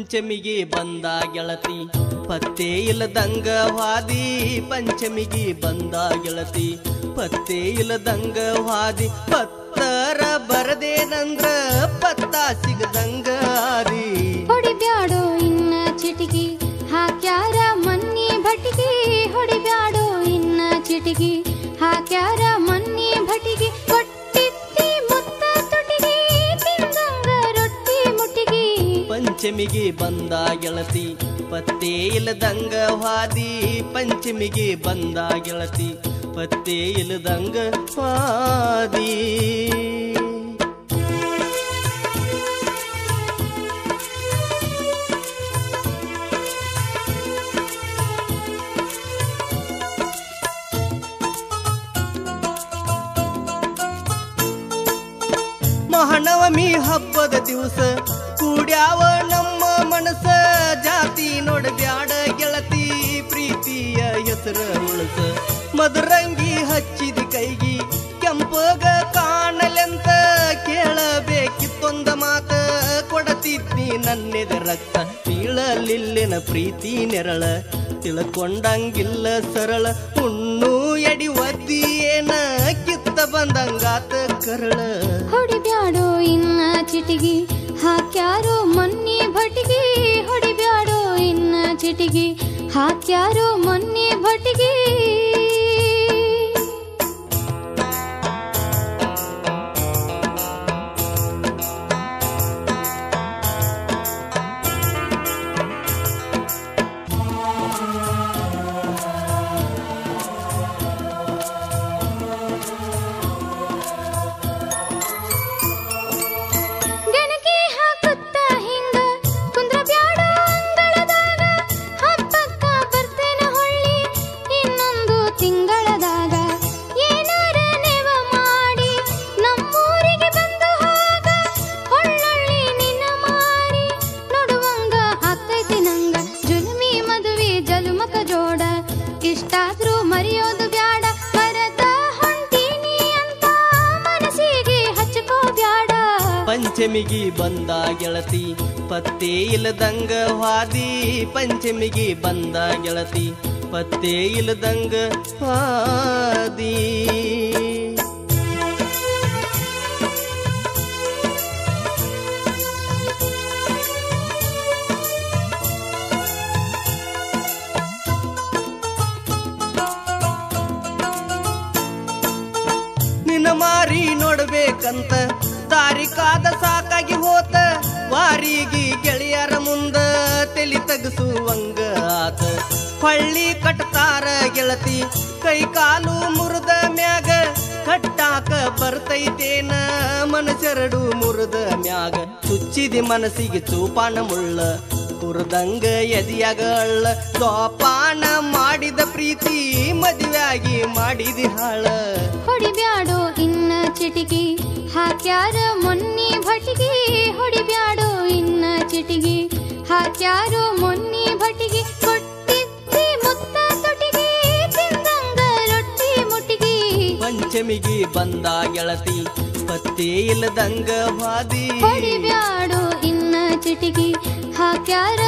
ಪಂಚಮಿಗೆ ಬಂದ ಗೆಳತಿ ಪತ್ತೆ ಇಲ್ಲದಂಗ ವಾದಿ ಪಂಚಮಿಗೆ ಬಂದ ಗೆಳತಿ ಪತ್ತೆ ಇಲ್ಲದಂಗ ವಾದಿ ಪತ್ತರ ಬರದೇನಂದ್ರ ಪತ್ತ ಸಿಗದಂಗ ಆದಿ ಹೊಡಿಬ್ಯಾಡೋ ಇನ್ನ ಚಿಟಿಕಿ ಹಾಕ್ಯಾರ ಮನ್ನಿ ಭಟಿಗೆ ಹೊಡಿಬ್ಯಾಡೋ ಇನ್ನ ಚಿಟಿಕಿ ಹಾಕ್ಯಾರ ಮನ್ನಿ ಭಟಿಗೆ ಕೊಟ್ಟಿತ್ತಿ ಮುತ್ತ ತುಟಿಗೆ ತಿಂದಂಗ ರೊಟ್ಟಿ ಮುಟ್ಟಿಗೆ ಪಂಚಮಿಗೆ ಬಂದ ಗೆಳತಿ ಪತ್ತೆ ಇಲ್ಲದಂಗ ವಾದಿ ಪಂಚಮಿಗೆ ಬಂದ ಗೆಳತಿ ಪತ್ತೆ ಇಲ್ಲದಂಗ ವಾದಿ ಮಹಾನವಮಿ ಹಬ್ಬದ ದಿವಸ ಕೂಡ್ಯಾವ ನಮ್ಮ ಮನಸ್ಸ ಜಾತಿ ನೋಡಬ್ಯಾಡ ಗೆಳತಿ ಪ್ರೀತಿಯ ಹೆಸರ ಉಳಸ ಮಧುರಂಗಿ ಹಚ್ಚಿದ ಕೈಗಿ ಕೆಂಪಗ ಕಾಣಲೆಂತ ಕೇಳಬೇಕಿತ್ತೊಂದ ಮಾತ ಕೊಡತಿದ್ನಿ ನನ್ನೆದ ರಕ್ತ ಬೀಳಲಿಲ್ಲಿನ ಪ್ರೀತಿ ನೆರಳ ತಿಳ್ಕೊಂಡಂಗಿಲ್ಲ ಸರಳ ಹುಣ್ಣು ಎಡಿ ಒದ್ದಿ ಏನ ಕಿತ್ತ ಬಂದಂಗಾತ ಕರಳ ಹೊಡಿಬ್ಯಾಡೋ ಇನ್ನ ಚಿಟಿಗಿ ಹಾಕ್ಯಾರೋ ಮೊನ್ನೆ ಭಟಿಗೆ ಹೊಡಿಬ್ಯಾಡೋ ಇನ್ನ ಚಿಟಿಗಿ ಹಾಕ್ಯಾರೋ ಮೊನ್ನೆ ಭಟಿಗೆ ಗೆಣಕಿ ಹಾಕುತ್ತ ಹಿಂಗ ಕುಂದ್ರ ಬ್ಯಾಡೋ ಅಂಗಳದಾಗ ಹಬ್ಬಕ್ಕ ಬರ್ತೇನ ಹೊಳ್ಳಿ ಇನ್ನೊಂದು ತಿಂಗಳದಾಗ ಏನಾರ ನೆವ ಮಾಡಿ ನಮ್ಮೂರಿಗೆ ಬಂದು ಹೋಗ ಹೊಳ್ಳೊಳ್ಳಿ ನಿನ್ನ ಮಾರಿ ನೋಡುವಂಗ ಆಗ್ತೈತಿ ನಂಗ ಜುಲ್ಮಿ ಮದುವೆ ಜಲುಮಕ ಜೋಡ ಇಷ್ಟಾದ್ರೂ ಮರೆಯೋದು ಬ್ಯಾಡ ಮರದ ಹೊಂಟೀನಿ ಅಂತ ಮನಸ್ಸಿಗೆ ಹಚ್ಕೋ ಬ್ಯಾಡ ಪಂಚಮಿಗಿ ಬಂದ ಗೆಳತಿ ಪತ್ತೆ ಇಲ್ಲದಂಗ ವಾದಿ ಪಂಚಮಿಗಿ ಬಂದ ಗೆಳತಿ ಪತ್ತೆ ಇಲ್ಲದಂಗ ವಾದಿ ನಿನ್ನ ಮಾರಿ ನೋಡ್ಬೇಕಂತ ತಾರಿಕಾದ ಸಾಕಾಗಿ ಹೋತ ವಾರಿಗೆ ಗೆಳೆಯರ ಮುಂದ ತಲಿ ತಗಸುವಂಗ ಆತ ಹಳ್ಳಿ ಕಟ್ತಾರ ಗೆಳತಿ ಕೈ ಕಾಲು ಮುರಿದ ಮ್ಯಾಗ ಕಟ್ಟಾಕ ಬರ್ತೈತೇನ ಮನಸೆರಡು ಮುರಿದ ಮ್ಯಾಗ ಚುಚ್ಚಿದಿ ಮನಸ್ಸಿಗೆ ಚೂಪಾನ ಮುಳ್ಳ ಕುರ್ದಂಗ ಎದಿಯಾಗ ಅಳ್ಳ ಸೋಪಾನ ಮಾಡಿದ ಪ್ರೀತಿ ಮದುವೆಯಾಗಿ ಮಾಡಿದಿ ಹಾಳ ಹೊಡಿಬ್ಯಾಡೋ ಇನ್ನ ಚಿಟಿಕಿ ಹಾಕ್ಯಾರ ಮೊನ್ನೆ ಭಟಿಗೆ ಹೊಡಿಬ್ಯಾಡೋ ಇನ್ನ ಚಿಟಿಗಿ ಹಾಕ್ಯಾರೋ ಮೊನ್ನೆ ಭಟಿಗೆ ಕೊಟ್ಟಿದ್ದಿ ಮುತ್ತ ತೊಟಿಗೆ ತಿಂದಂಗ ರೊಟ್ಟಿ ಮುಟ್ಟಿಗೆ ಪಂಚಮಿಗೆ ಬಂದ ಗೆಳತಿ ಪತ್ತೆ ಇಲ್ಲದಂಗ ವಾದಿ ಹೊಡಿಬ್ಯಾಡೋ ಇನ್ನ ಚಿಟಿಗಿ ಹಾಕ್ಯಾರ